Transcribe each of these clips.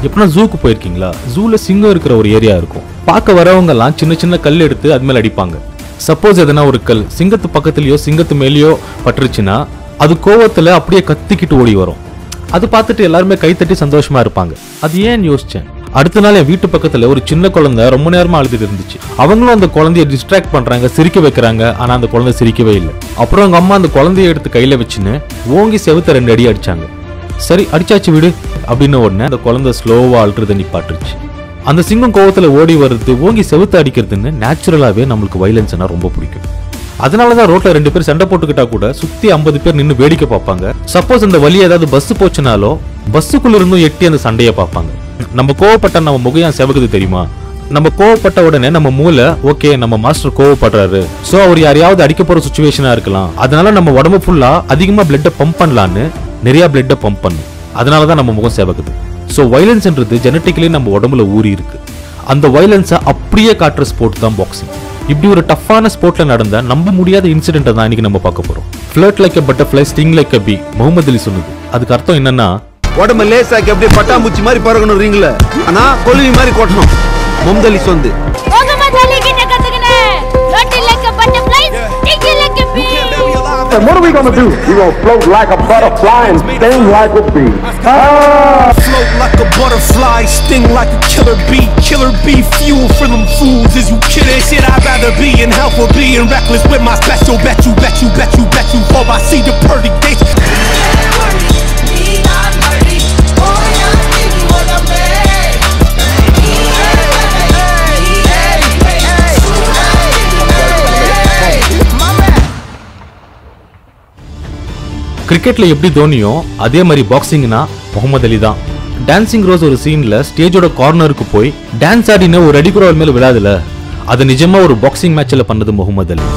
எப்படின்னா ஜூக்கு போயிருக்கீங்களா ஜூல சிங்கம் இருக்கிற ஒரு ஏரியா இருக்கும் பார்க்க வரவங்க எல்லாம் சின்ன சின்ன கல் எடுத்து அது மேல அடிப்பாங்க சப்போஸ் எதனா ஒரு கல் சிங்கத்து பக்கத்துலயோ சிங்கத்து மேலேயோ பட்டுருச்சுன்னா அது கோவத்துல அப்படியே கத்திக்கிட்டு ஓடி வரும் அது பார்த்துட்டு எல்லாருமே கைத்தட்டி சந்தோஷமா இருப்பாங்க அது ஏன் யோசிச்சேன் அடுத்த நாள் என் வீட்டு பக்கத்துல ஒரு சின்ன குழந்தை ரொம்ப நேரமா அழுதுட்டு இருந்துச்சு அவங்களும் அந்த குழந்தைய டிஸ்ட்ராக்ட் பண்றாங்க சிரிக்க வைக்கிறாங்க ஆனா அந்த குழந்தை சிரிக்கவே இல்லை அப்புறம் அவங்க அம்மா அந்த குழந்தைய எடுத்து கையில வச்சுன்னு ஓங்கி செவுத்த ரெண்டு அடி அடிச்சாங்க சரி அடிச்சாச்சு விடு அப்படின்னு உடனே அந்த குழந்தை ஸ்லோவா அழுறத நிப்பாட்டுருச்சு அந்த சிங்கம் கோவத்துல ஓடி வருது ஓங்கி செவுத்த அடிக்கிறதுன்னு நேச்சுரலாவே நம்மளுக்கு வைலன்ஸ்னா ரொம்ப பிடிக்கும் அதனாலதான் ரோட்ல ரெண்டு பேர் சண்டை போட்டுக்கிட்டா கூட சுத்தி ஐம்பது பேர் நின்னு வேடிக்கை பார்ப்பாங்க சப்போஸ் அந்த வழி ஏதாவது பஸ் போச்சுனாலோ பஸ்ஸுக்குள்ள இருந்தும் எட்டி அந்த சண்டையை பார்ப்பாங்க நம்ம கோவப்பட்ட நம்ம முகையான் செவகுது தெரியுமா நம்ம கோவப்பட்ட உடனே நம்ம மூளை ஓகே நம்ம மாஸ்டர் கோவப்படுறாரு சோ அவர் யாரையாவது அடிக்க போற சுச்சுவேஷனா இருக்கலாம் அதனால நம்ம உடம்பு ஃபுல்லா அதிகமா பிளட்டை பம்ப் பண்ணலான்னு நிறைய பிளட்டை பம்ப் பண்ணும் அதனாலதான் நம்ம முகம் செவகுது சோ வைலன்ஸ்ன்றது ஜெனட்டிக்கலி நம்ம உடம்புல ஊறி இருக்கு அந்த வைலன்ஸை அப்படியே காட்டுற ஸ்போர்ட் தான் பாக்ஸிங் இப்படி ஒரு டஃப்பான ஸ்போர்ட்ல நடந்த நம்ப முடியாத இன்சிடென்ட் தான் இன்னைக்கு நம்ம பார்க்க போறோம் float like a butterfly sting like a bee Muhammad Ali சொன்னது அதுக்கு அர்த்தம் என்னன்னா உடம்ப லேசாக்கி அப்படியே பட்டாம்பூச்சி மாதிரி பறக்கணும் ரீங்கள ஆனா கொலுவி மாதிரி கொட்டணும் மும்தலி சொந்து முகமது அலி கிட்ட கத்துக்கினேன் ரொட்டி like a butterfly sticky like a bee And what are we gonna do? We gonna float like a butterfly and sting like a bee. Ah! Float like a butterfly, sting like a killer bee. Killer bee fuel for them fools. Is you kidding? Shit, I'd rather be in hell for being reckless with my special. Bet you, bet you, bet you, bet you. For I see the pearly gates. கிரிக்கெட்ல எப்படி தோனியோ அதே மாதிரி பாக்ஸிங்னா முகமது அலி தான் dancing rose ஒரு சீன்ல ஸ்டேஜோட கார்னருக்கு போய் dance ஆடின ஒரு அடி கூட அவர் மேல விழாதுல அது நிஜமா ஒரு பாக்ஸிங் மேட்ச்ல பண்ணது முகமது அலி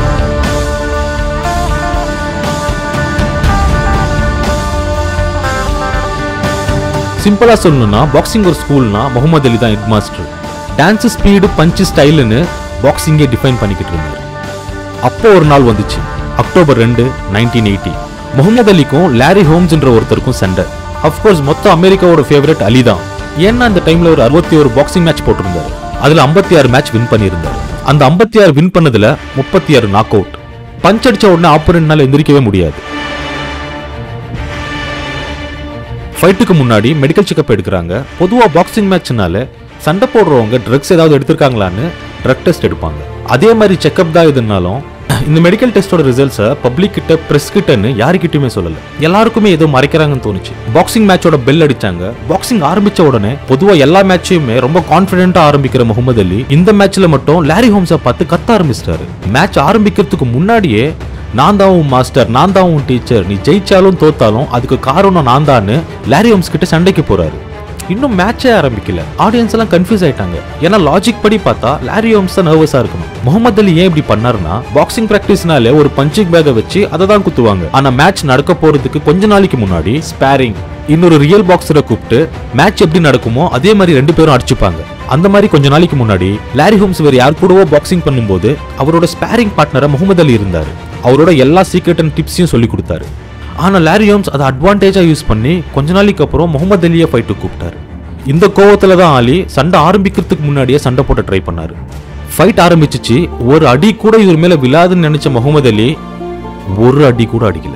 சிம்பிளா சொல்லணும்னா பாக்ஸிங் ஒரு ஸ்கூல்னா முகமது அலி தான் ஹெட் மாஸ்டர் டான்ஸ் ஸ்பீடு பஞ்சு ஸ்டைலுன்னு பாக்ஸிங்கே டிஃபைன் பண்ணிக்கிட்டு இருந்தார் அப்போ ஒரு நாள் வந்துச்சு அக்டோபர் ரெண்டு நைன்டீன் எயிட்டி முகமது அலிக்கும் லாரி ஹோம்ஸ்ன்ற ஒருத்தருக்கும் சண்டை அஃப்கோர்ஸ் மொத்த அமெரிக்காவோட ஃபேவரட் அலி தான் ஏன்னா அந்த டைம்ல ஒரு அறுபத்தி ஒரு பாக்ஸிங் மேட்ச் போட்டிருந்தாரு அதுல ஐம்பத்தி ஆறு மேட்ச் வின் பண்ணியிருந்தாரு அந்த ஐம்பத்தி ஆறு வின் பண்ணதுல முப்பத்தி ஆறு நாக் அவுட் பஞ்ச் அடிச்ச உடனே ஆப்போனன்ட்னால எந்திரிக்கவே முடியாது ஃபைட்டுக்கு முன்னாடி மெடிக்கல் செக்அப் எடுக்கிறாங்க பொதுவா பாக்ஸிங் மேட்ச்னால சண்டை போடுறவங்க ட்ரக்ஸ் ஏதாவது எடுத்திருக்காங்களான்னு ட்ரக் டெஸ்ட் எடுப்பாங்க அதே மாதிரி செக்அப் தான் இதுனாலும் இந்த மெடிக்கல் டெஸ்டோட ரிசல்ட்ஸை பப்ளிக் கிட்ட பிரஸ் கிட்டன்னு யாருக்கிட்டயுமே சொல்லல எல்லாருக்குமே ஏதோ மறைக்கிறாங்கன்னு தோணுச்சு பாக்ஸிங் மேட்சோட பெல் அடிச்சாங்க பாக்ஸிங் ஆரம்பிச்ச உடனே பொதுவா எல்லா மேட்சையுமே ரொம்ப கான்பிடென்ட்டா ஆரம்பிக்கிற முகமது அலி இந்த மேட்ச்ல மட்டும் லாரி ஹோம்ஸை பார்த்து கத்த ஆரம்பிச்சிட்டாரு மேட்ச் ஆரம்பிக்கிறதுக்கு முன்னாடியே நான் தான் உன் மாஸ்டர் நான் தான் உன் டீச்சர் நீ ஜெயிச்சாலும் தோத்தாலும் அதுக்கு காரணம் நான் தான்னு லாரி ஹோம்ஸ் கிட்ட சண்டைக்கு போறாரு இன்னும் மேட்சே ஆரம்பிக்கல ஆடியன்ஸ் எல்லாம் கன்ஃபியூஸ் ஆயிட்டாங்க ஏன்னா லாஜிக் படி பார்த்தா லாரி ஹோம்ஸ் தான் நர்வஸா இருக்கணும் முகமது அலி ஏன் இப்படி பண்ணாருன்னா பாக்ஸிங் பிராக்டிஸ்னாலே ஒரு பஞ்சிங் பேக்கை வச்சு அதை தான் குத்துவாங்க ஆனா மேட்ச் நடக்க போறதுக்கு கொஞ்ச நாளைக்கு முன்னாடி ஸ்பேரிங் இன்னொரு ரியல் பாக்ஸரை கூப்பிட்டு மேட்ச் எப்படி நடக்குமோ அதே மாதிரி ரெண்டு பேரும் அடிச்சுப்பாங்க அந்த மாதிரி கொஞ்ச நாளைக்கு முன்னாடி லாரி ஹோம்ஸ் வேற யார் கூடவோ பாக்ஸிங் பண்ணும்போது அவரோட ஸ்பேரிங் பார்ட்னரா முகமது அலி இருந்தாரு அவரோட எல்லா சீக்ரெட் அண்ட் டிப்ஸையும் சொல்லி கொடுத்தாரு ஆனா லாரி ஹோம்ஸ் அதை அட்வான்டேஜா யூஸ் பண்ணி கொஞ்ச நாளைக்கு அப்புறம் முகமது அலியை ஃபைட்டு கூப்பிட்டாரு இந்த கோவத்துல தான் அலி சண்டை ஆரம்பிக்கிறதுக்கு முன்னாடியே சண்டை போட்டு ட்ரை பண்ணாரு ஃபைட் ஆரம்பிச்சிச்சு ஒரு அடி கூட இவர் மேல விழாதுன்னு நினைச்ச முகமது அலி ஒரு அடி கூட அடிக்கல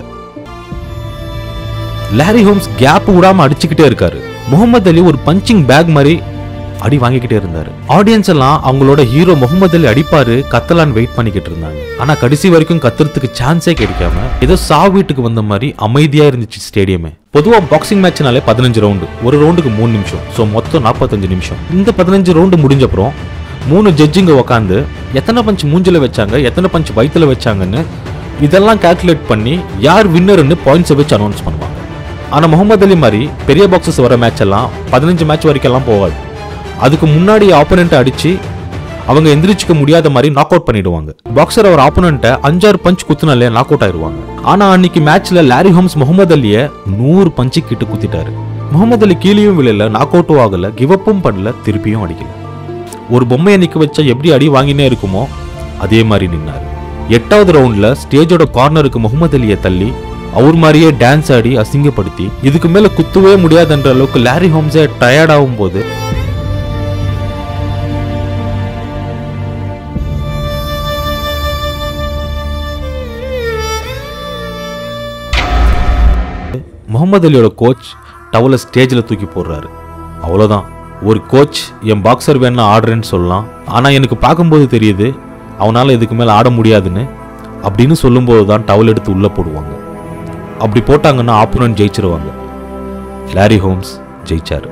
லாரி ஹோம்ஸ் கேப் விடாம அடிச்சுக்கிட்டே இருக்காரு முகமது அலி ஒரு பஞ்சிங் பேக் மாதிரி அடி வாங்கிக்கிட்டே இருந்தாரு ஆடியன்ஸ் எல்லாம் அவங்களோட ஹீரோ முகமது அலி அடிப்பாரு கத்தலான்னு வெயிட் பண்ணிக்கிட்டு இருந்தாங்க ஆனா கடைசி வரைக்கும் கத்துறதுக்கு சான்ஸே கிடைக்காம ஏதோ சா வீட்டுக்கு வந்த மாதிரி அமைதியா இருந்துச்சு ஸ்டேடியமே பொதுவா பாக்ஸிங் மேட்ச்னாலே பதினஞ்சு ரவுண்டு ஒரு ரவுண்டுக்கு மூணு நிமிஷம் ஸோ மொத்தம் நாற்பத்தஞ்சு நிமிஷம் இந்த பதினஞ்சு ரவுண்டு முடிஞ்ச அப்புறம் மூணு ஜட்ஜிங்க உக்காந்து எத்தனை பஞ்ச் மூஞ்சில வச்சாங்க எத்தனை பஞ்ச் வயித்துல வச்சாங்கன்னு இதெல்லாம் கால்குலேட் பண்ணி யார் வின்னர்னு பாயிண்ட்ஸை வச்சு அனௌன்ஸ் பண்ணுவாங்க ஆனா முகமது அலி மாதிரி பெரிய பாக்ஸஸ் வர மேட்ச் எல்லாம் பதினஞ்சு மேட்ச் வரைக்கும் எல்லாம் போகாது அதுக்கு முன்னாடி ஆப்போனண்ட்டை அடிச்சு அவங்க எந்திரிச்சுக்க முடியாத மாதிரி நாக் அவுட் பண்ணிடுவாங்க பாக்ஸர் அவர் ஆப்போனண்ட்டை அஞ்சாறு பஞ்ச் குத்துனாலே நாக் அவுட் ஆயிருவாங்க ஆனா அன்னைக்கு மேட்ச்ல லாரி ஹோம்ஸ் முகமது அலிய நூறு பஞ்சு கிட்ட குத்திட்டாரு முகமது அலி கீழேயும் விழல நாக் அவுட்டும் ஆகல கிவ் அப்பும் பண்ணல திருப்பியும் அடிக்கல ஒரு பொம்மையை நிக்க வச்சா எப்படி அடி வாங்கினே இருக்குமோ அதே மாதிரி நின்னாரு எட்டாவது ரவுண்ட்ல ஸ்டேஜோட கார்னருக்கு முகமது அலியை தள்ளி அவர் மாதிரியே டான்ஸ் ஆடி அசிங்கப்படுத்தி இதுக்கு மேல குத்துவே முடியாதுன்ற அளவுக்கு லாரி ஹோம்ஸே டயர்ட் ஆகும் போது முகமது அலியோட கோச் டவலை ஸ்டேஜில் தூக்கி போடுறாரு அவ்வளோதான் ஒரு கோச் என் பாக்ஸர் வேணா ஆடுறேன்னு சொல்லலாம் ஆனால் எனக்கு பார்க்கும்போது தெரியுது அவனால் இதுக்கு மேலே ஆட முடியாதுன்னு அப்படின்னு சொல்லும்போது தான் டவல் எடுத்து உள்ளே போடுவாங்க அப்படி போட்டாங்கன்னா ஆப்போனன்ட் ஜெயிச்சிருவாங்க லாரி ஹோம்ஸ் ஜெயிச்சாரு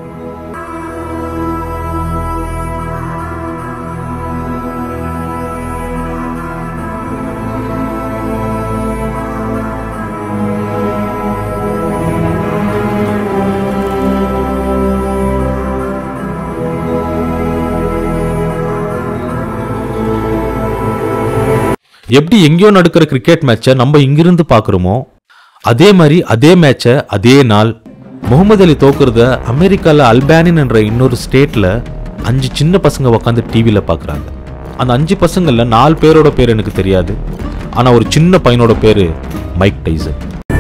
எப்படி எங்கேயோ நடக்கிற கிரிக்கெட் மேட்சை நம்ம இங்கிருந்து பார்க்குறோமோ அதே மாதிரி அதே மேட்சை அதே நாள் முகமது அலி தோக்குறத அமெரிக்காவில் அல்பானின் என்ற இன்னொரு ஸ்டேட்டில் அஞ்சு சின்ன பசங்க உட்காந்து டிவியில் பார்க்குறாங்க அந்த அஞ்சு பசங்களில் நாலு பேரோட பேர் எனக்கு தெரியாது ஆனால் ஒரு சின்ன பையனோட பேர் மைக் டைசன்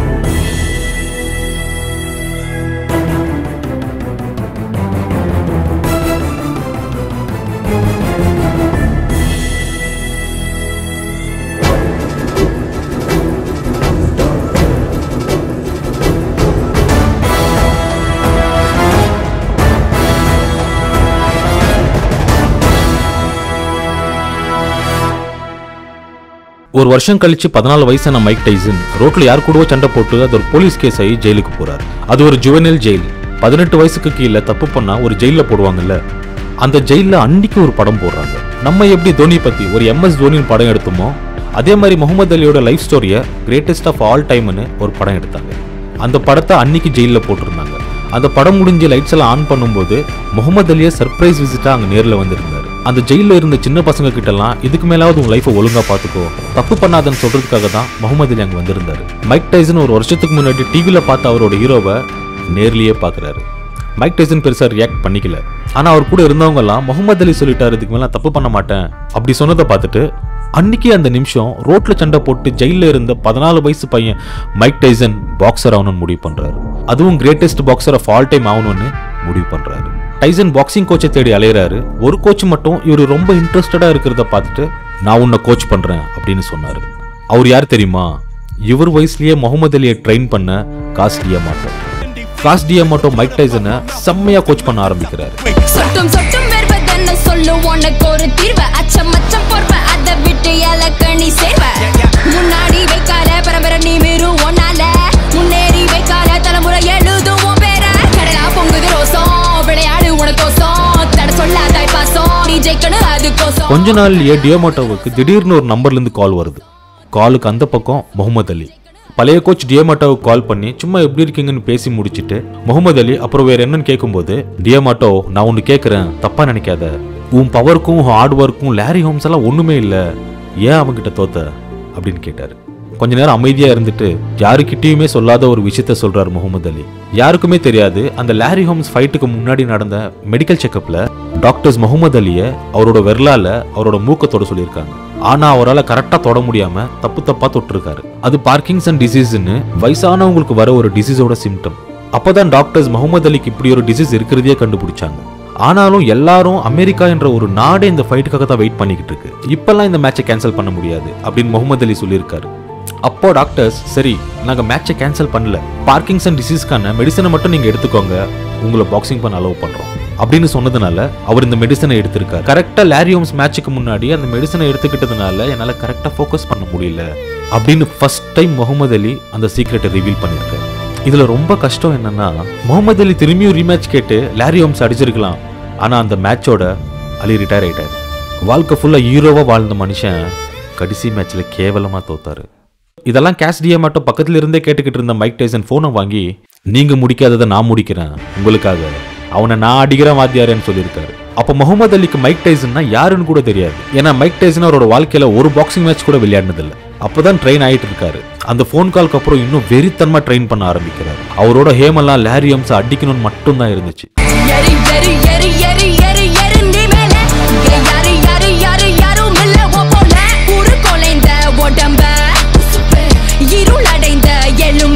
ஒரு வருஷம் கழிச்சு பதினாலு வயசான மைக் டைசன் ரோட்ல யார் கூடவோ சண்டை போட்டு அது ஒரு போலீஸ் கேஸ் ஆகி ஜெயிலுக்கு போறாரு அது ஒரு ஜுவனல் ஜெயில் பதினெட்டு வயசுக்கு கீழே தப்பு பண்ணா ஒரு ஜெயில போடுவாங்கல்ல அந்த ஜெயில அன்னைக்கு ஒரு படம் போடுறாங்க நம்ம எப்படி தோனி பத்தி ஒரு எம்எஸ் தோனியின் படம் எடுத்தோமோ அதே மாதிரி முகமது அலியோட லைஃப் ஸ்டோரியை கிரேட்டஸ்ட் ஆஃப் ஆல் டைம்னு ஒரு படம் எடுத்தாங்க அந்த படத்தை அன்னைக்கு ஜெயில போட்டிருந்தாங்க அந்த படம் முடிஞ்சு லைட்ஸ் எல்லாம் ஆன் பண்ணும்போது முகமது அலியை சர்ப்ரைஸ் விசிட்டா அங்க நேர்ல வந்திருந்தாரு அந்த ஜெயில இருந்த சின்ன பசங்க கிட்ட எல்லாம் இதுக்கு மேலாவது உன் லைஃபை ஒழுங்கா பாத்துக்கோ தப்பு பண்ணாதன்னு சொல்றதுக்காக தான் முகமது அலி அங்க வந்திருந்தாரு மைக் டைசன் ஒரு வருஷத்துக்கு முன்னாடி டிவில பார்த்த அவரோட ஹீரோவை நேர்லயே பாக்குறாரு மைக் டைசன் பெருசா ரியாக்ட் பண்ணிக்கல ஆனா அவர் கூட இருந்தவங்க எல்லாம் முகமது அலி சொல்லிட்டாரு இதுக்கு மேல நான் தப்பு பண்ண மாட்டேன் அப்படி சொன்னதை பார்த்துட்டு அன்னைக்கு அந்த நிமிஷம் ரோட்ல சண்டை போட்டு ஜெயில இருந்த பதினாலு வயசு பையன் மைக் டைசன் பாக்ஸர் ஆகணும்னு முடிவு பண்றாரு அதுவும் greatest boxer of all time ஆகணும்னு முடிவு பண்றாரு டைசன் பாக்ஸிங் கோச்சை தேடி அலையிறாரு ஒரு கோச் மட்டும் இவர் ரொம்ப இன்ட்ரெஸ்டடா இருக்கிறத பார்த்துட்டு நான் உன்னை கோச் பண்றேன் அப்படின்னு சொன்னாரு அவர் யார் தெரியுமா இவர் வயசுலயே முகமது அலியை ட்ரெயின் பண்ண Cus D'Amato Cus D'Amato Mike டைசனை செம்மையா கோச் பண்ண ஆரம்பிக்கிறாரு சொட்டும் சொட்டும் வருவதென்ன சொல்லு உனக்கு ஒரு தீர்வு அச்சம் அச்சம் பொறுவ அதை விட்டு இலக்கணி சேர்வ முன்னாடி வைக்காத பரம்பரை நீ மீறு ஒன்னால முன்னேறி வைக்காத தலைமுறை எழுதுவோம் பேர கடலா பொங்குது ரோசம் விளையாடு உனக்கோசம் தட சொல்லாதாய் பாசம் நீ ஜெயிக்கணும் அதுக்கோசம் கொஞ்ச நாள்லயே டியோமாட்டோவுக்கு திடீர்னு ஒரு நம்பர்ல இருந்து கால் வருது காலுக்கு அந்த பக்கம் முகமது அலி பழைய கோச் டியோமாட்டோவுக்கு கால் பண்ணி சும்மா எப்படி இருக்கீங்கன்னு பேசி முடிச்சிட்டு முகமது அலி அப்புறம் வேற என்னன்னு கேட்கும்போது டியோமாட்டோ நான் ஒன்று கேட்குறேன் தப்பா நினைக்காத உன் பவருக்கும் உன் ஹார்ட் ஒர்க்கும் லாரி ஹோம்ஸ் எல்லாம் ஒண்ணுமே இல்லை ஏன் அவன்கிட்ட தோத்த அப்படின்னு கேட்டாரு கொஞ்ச நேரம் அமைதியா இருந்துட்டு யாருக்கிட்டயுமே சொல்லாத ஒரு விஷயத்த சொல்றாரு முகமது அலி யாருக்குமே தெரியாது அந்த லாரி ஹோம்ஸ் ஃபைட்டுக்கு முன்னாடி நடந்த மெடிக்கல் செக்கப்ல டாக்டர்ஸ் முகமது அலிய அவரோட விரலால அவரோட மூக்கத்தோட சொல்லியிருக்காங்க ஆனா அவரால் கரெக்டா தொட முடியாம தப்பு தப்பா தொட்டிருக்காரு அது பார்க்கிங்சன் டிசீஸ்னு வயசானவங்களுக்கு வர ஒரு டிசீஸோட சிம்டம் அப்பதான் டாக்டர்ஸ் முகமது அலிக்கு இப்படி ஒரு டிசீஸ் இருக்கிறதையே கண்டுபிடிச்சாங்க ஆனாலும் எல்லாரும் அமெரிக்கா என்ற ஒரு நாடே இந்த ஃபைட்டுக்காக தான் வெயிட் பண்ணிக்கிட்டு இருக்கு இப்பெல்லாம் இந்த மேட்சை கேன்சல் பண்ண முடியாது அப்படின்னு முகமது அலி சொல்லியிருக்காரு அப்போ டாக்டர்ஸ் சரி நாங்க மேட்சை கேன்சல் பண்ணல பார்க்கிங்சன் டிசீஸ்க்கான மெடிசனை மட்டும் நீங்க எடுத்துக்கோங்க உங்களை பாக்ஸிங் பண்ண அலோவ் பண்றோம் அப்படின்னு சொன்னதுனால அவர் இந்த மெடிசனை எடுத்திருக்காரு கரெக்டா லாரியோம்ஸ் மேட்சுக்கு முன்னாடி அந்த மெடிசனை எடுத்துக்கிட்டதுனால என்னால கரெக்டா ஃபோக்கஸ் பண்ண முடியல அப்படின்னு ஃபர்ஸ்ட் டைம் முகமது அலி அந்த சீக்ரெட்டை ரிவீல் பண்ணியிருக்காரு இதுல ரொம்ப கஷ்டம் என்னன்னா முகமது அலி திரும்பியும் ரீமேட்ச் கேட்டு லாரி ஹோம்ஸ் அடிச்சிருக்கலாம் ஆனா அந்த மேட்சோட அலி ரிட்டையர் ஆயிட்டாரு வாழ்க்கை ஃபுல்லா ஹீரோவா வாழ்ந்த மனுஷன் கடைசி மேட்ச்ல கேவலமா தோத்தாரு இதெல்லாம் கேஷ் டிஏ மட்டும் பக்கத்துல இருந்தே கேட்டுக்கிட்டு இருந்த மைக் டைசன் போனை வாங்கி நீங்க முடிக்காததை நான் முடிக்கிறேன் உங்களுக்காக அவனை நான் அடிக்கிறேன் வாத்தியாரேன்னு சொல்லியிருக்காரு அப்ப முகமது அலிக்கு மைக் டைசன்னா யாருன்னு கூட தெரியாது ஏன்னா மைக் டைசன் அவரோட வாழ்க்கையில ஒரு பாக்ஸிங் மேட்ச் கூட விளையாடினதில்ல அப்பதான் ட்ரெயின் ஆயிட்டு இருக்காரு அந்த ஃபோன் கால்க்கு அப்புறம் இன்னும் வெறித்தனமா ட்ரெயின் பண்ண ஆரம்பிக்கிறாரு அவரோட ஹேமெல்லாம் லாரி ஹம்ஸ் அடிக்கணும்னு மட்டும்தான் இருந்துச்சு எரி எரி எரி எரி எரி எரி நீ மேல இங்க யாரு யாரு யாரு யாரும் இல்ல ஓ போல உரு கொலைந்த உடம்ப இருளடைந்த எலும்ப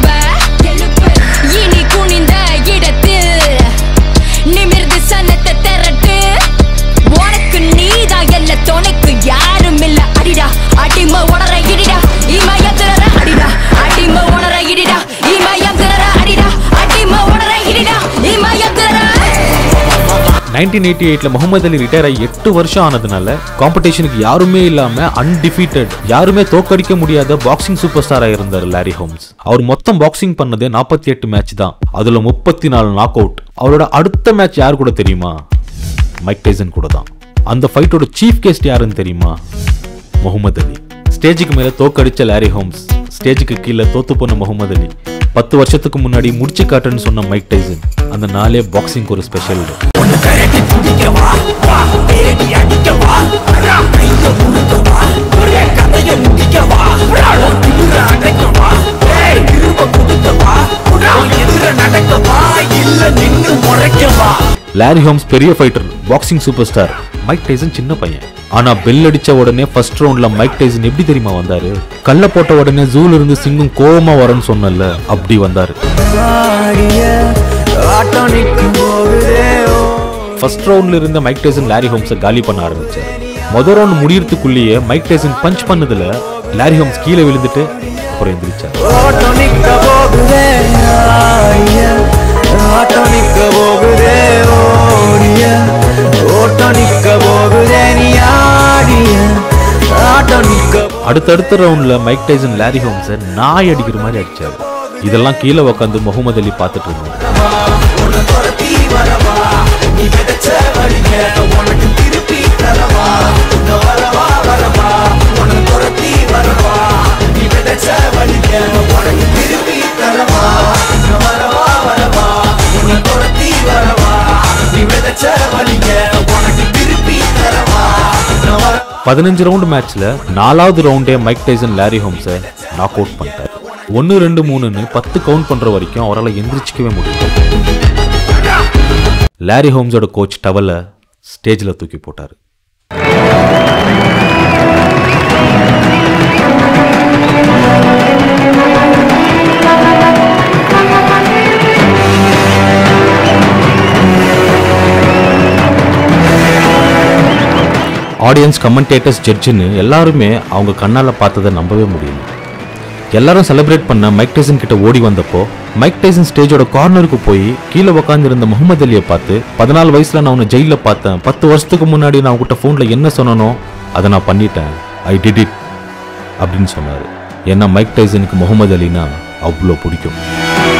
நைன்டீன் எயிட்டி எயிட்ல முகமது அலி ரிட்டையர் ஆகி எட்டு வருஷம் ஆனதுனால காம்படிஷனுக்கு யாருமே இல்லாம அன்டிஃபீட்டட் யாருமே தோக்கடிக்க முடியாத பாக்ஸிங் சூப்பர் ஸ்டாரா இருந்தார் லாரி ஹோம்ஸ் அவர் மொத்தம் பாக்ஸிங் பண்ணதே நாற்பத்தி எட்டு மேட்ச் தான் அதுல முப்பத்தி நாலு நாக் அவுட் அவரோட அடுத்த மேட்ச் யார் கூட தெரியுமா மைக் டைசன் கூட தான் அந்த ஃபைட்டோட சீஃப் கெஸ்ட் யாருன்னு தெரியுமா முகமது அலி ஸ்டேஜுக்கு மேல தோக்கடிச்ச லாரி ஹோம்ஸ் ஸ்டேஜுக்கு கீழே தோத்து போன முகமது அலி பத்து வருஷத்துக்கு முன்னாடி முடிச்சு காட்டுன்னு சொன்ன மைக் டைசன் அந்த நாளே பாக்ஸிங்க்கு ஒரு ஸ்பெஷல் டே லாரி ஹோம்ஸ் பெரிய fighter boxing superstar Mike Tyson சின்ன பையன் ஆனா பெல் அடிச்ச உடனே ஃபர்ஸ்ட் ரவுண்ட்ல மைக் டைசன் எப்படி தெரியுமா வந்தாரு கல்ல போட்ட உடனே ஜூல இருந்து சிங்கம் கோவமா வரேன்னு சொன்னல அப்படி வந்தாரு ஃபர்ஸ்ட் ரவுண்ட்ல இருந்த மைக் டைசன் லாரி ஹோம்ஸை காலி பண்ண ஆரம்பிச்சார் முதல் ரவுண்ட் முடியறதுக்குள்ளேயே மைக் டைசன் பஞ்ச் பண்ணதுல லாரி ஹோம்ஸ் கீழே விழுந்துட்டு அப்புறம் எந்திரிச்சார் அடுத்தடுத்த ரவுண்ட்ல மைக் டைசன் லாரி ஹோம்ஸை நாய் அடிக்கிற மாதிரி அடிச்சாரு இதெல்லாம் கீழே உட்காந்து முகமது அலி பார்த்துட்டு இருந்தாரு பதினஞ்சு ரவுண்ட் மேட்ச்ல நாலாவது ரவுண்டே மைக் டைசன் லாரி ஹோம்ஸை நாக் அவுட் பண்ணிட்டார் ஒன்று ரெண்டு மூணுன்னு பத்து கவுண்ட் பண்ற வரைக்கும் அவரால் எந்திரிச்சிக்கவே முடியல லாரி ஹோம்ஸோட கோச் டவலை ஸ்டேஜில் தூக்கி போட்டார் ஆடியன்ஸ் கமெண்டேட்டர்ஸ் ஜட்ஜுன்னு எல்லாருமே அவங்க கண்ணால் பார்த்ததை நம்பவே முடியல எல்லாரும் செலிப்ரேட் பண்ண மைக் டைசன் கிட்ட ஓடி வந்தப்போ மைக் டைசன் ஸ்டேஜோட கார்னருக்கு போய் கீழே உட்காந்துருந்த முகமது அலியை பார்த்து பதினாலு வயசுல நான் உன்னை ஜெயிலில் பார்த்தேன் பத்து வருஷத்துக்கு முன்னாடி நான் உங்ககிட்ட ஃபோனில் என்ன சொன்னனோ அதை நான் பண்ணிட்டேன் ஐ டிட் இட் அப்படின்னு சொன்னார் ஏன்னா மைக் டைசனுக்கு முகமது அலினா அவ்வளோ பிடிக்கும்